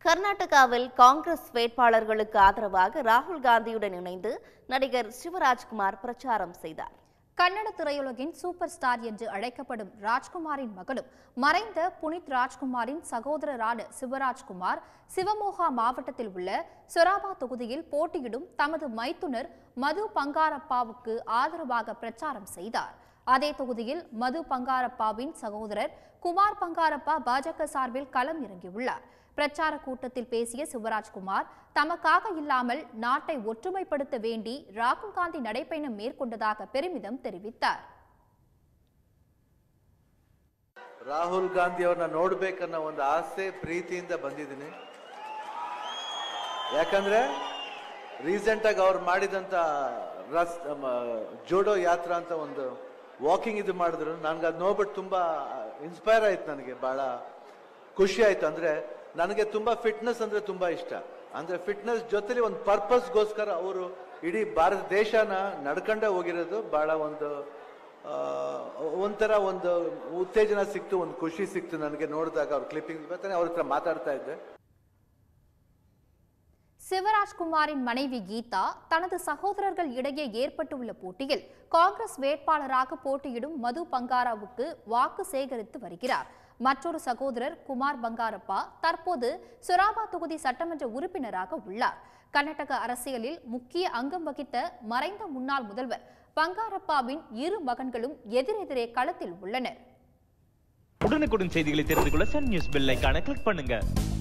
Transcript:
கர்நாடகாவில் காங்கிரஸ் வேட்பாளர்களுக்கு ஆதரவாக ராகுல் காந்தியுடன் இணைந்து நடிகர் சிவராஜ்குமார் பிரச்சாரம் செய்தார் கன்னட திரையுலகின் சூப்பர் ஸ்டார் என்று அழைக்கப்படும் ராஜ்குமாரின் மகனும் மறைந்த புனித் ராஜ்குமாரின் சகோதரரான சிவராஜ்குமார் சிவமோகா மாவட்டத்தில் உள்ள சொராபா தொகுதியில் போட்டியிடும் தமது மைத்துனர் மது பங்காரப்பாவுக்கு ஆதரவாக பிரச்சாரம் செய்தார் அதே தொகுதியில் மது பங்காரப்பாவின் சகோதரர் குமார் பங்காரப்பா பாஜக சார்பில் களம் இறங்கியுள்ளார் பிரச்சார கூட்டத்தில் பேசிய சிவராஜ்குமார் தமக்காக இல்லாமல் நாட்டை ஒற்றுமைப்படுத்த வேண்டி ராகுல் காந்தி நடைப்பயணம் மேற்கொண்டதாக பெருமிதம் தெரிவித்தார் ರಾಹುಲ್ ಗಾಂಧಿ ಅವ್ರನ್ನ ನೋಡ್ಬೇಕನ್ನೋ ಒಂದು ಆಸೆ ಪ್ರೀತಿಯಿಂದ ಬಂದಿದ್ದೀನಿ ಯಾಕಂದ್ರೆ ರೀಸೆಂಟ್ ಆಗಿ ಅವ್ರು ಮಾಡಿದಂತ ರಸ್ ಮ, ಜೋಡೋ ಯಾತ್ರಾ ಅಂತ ಒಂದು ವಾಕಿಂಗ್ ಇದು ಮಾಡಿದ್ರು ನನ್ಗೆ ಅದು ನೋಡ್ಬಿಟ್ಟು ತುಂಬಾ ಇನ್ಸ್ಪೈರ್ ಆಯ್ತು ನನಗೆ ಬಹಳ ಖುಷಿ ಆಯ್ತು ಅಂದ್ರೆ ನನಗೆ ತುಂಬಾ ಫಿಟ್ನೆಸ್ ಅಂದ್ರೆ ತುಂಬಾ ಇಷ್ಟ ಅಂದ್ರೆ ಫಿಟ್ನೆಸ್ ಜೊತೆಲಿ ಒಂದು ಪರ್ಪಸ್ಗೋಸ್ಕರ ಅವರು ಇಡೀ ಭಾರತ ದೇಶನ ನಡ್ಕೊಂಡೇ ಹೋಗಿರೋದು ಬಹಳ ಒಂದು ಆ, ಒಂಥರ ಒಂದು ಉತ್ತೇಜನ ಸಿಕ್ತು ಒಂದು ಖುಷಿ ಸಿಕ್ತು ನನಗೆ ನೋಡಿದಾಗ ಅವ್ರ ಕ್ಲಿಪ್ಪಿಂಗ್ ಬರ್ತಾನೆ ಅವ್ರ ಹತ್ರ ಮಾತಾಡ್ತಾ ಇದ್ದೆ சிவராஜ்குமாரின் மனைவி கீதா தனது சகோதரர்கள் இடையே ஏற்பட்டுள்ள போட்டியில் காங்கிரஸ் வேட்பாளராக போட்டியிடும் மது பங்காராவுக்கு வாக்கு சேகரித்து வருகிறார் மற்றொரு சகோதரர் குமார் பங்காரப்பா தற்போது சொராபா தொகுதி சட்டமன்ற உறுப்பினராக உள்ளார் கர்நாடக அரசியலில் முக்கிய அங்கம் வகித்த மறைந்த முன்னாள் முதல்வர் பங்காரப்பாவின் இரு மகன்களும் எதிரெதிரே களத்தில் உள்ளனர் உடனுக்குடன் செய்திகளை தெரிந்து கொள்ள சன் நியூஸ் பெல் ஐகானை கிளிக் பண்ணுங்க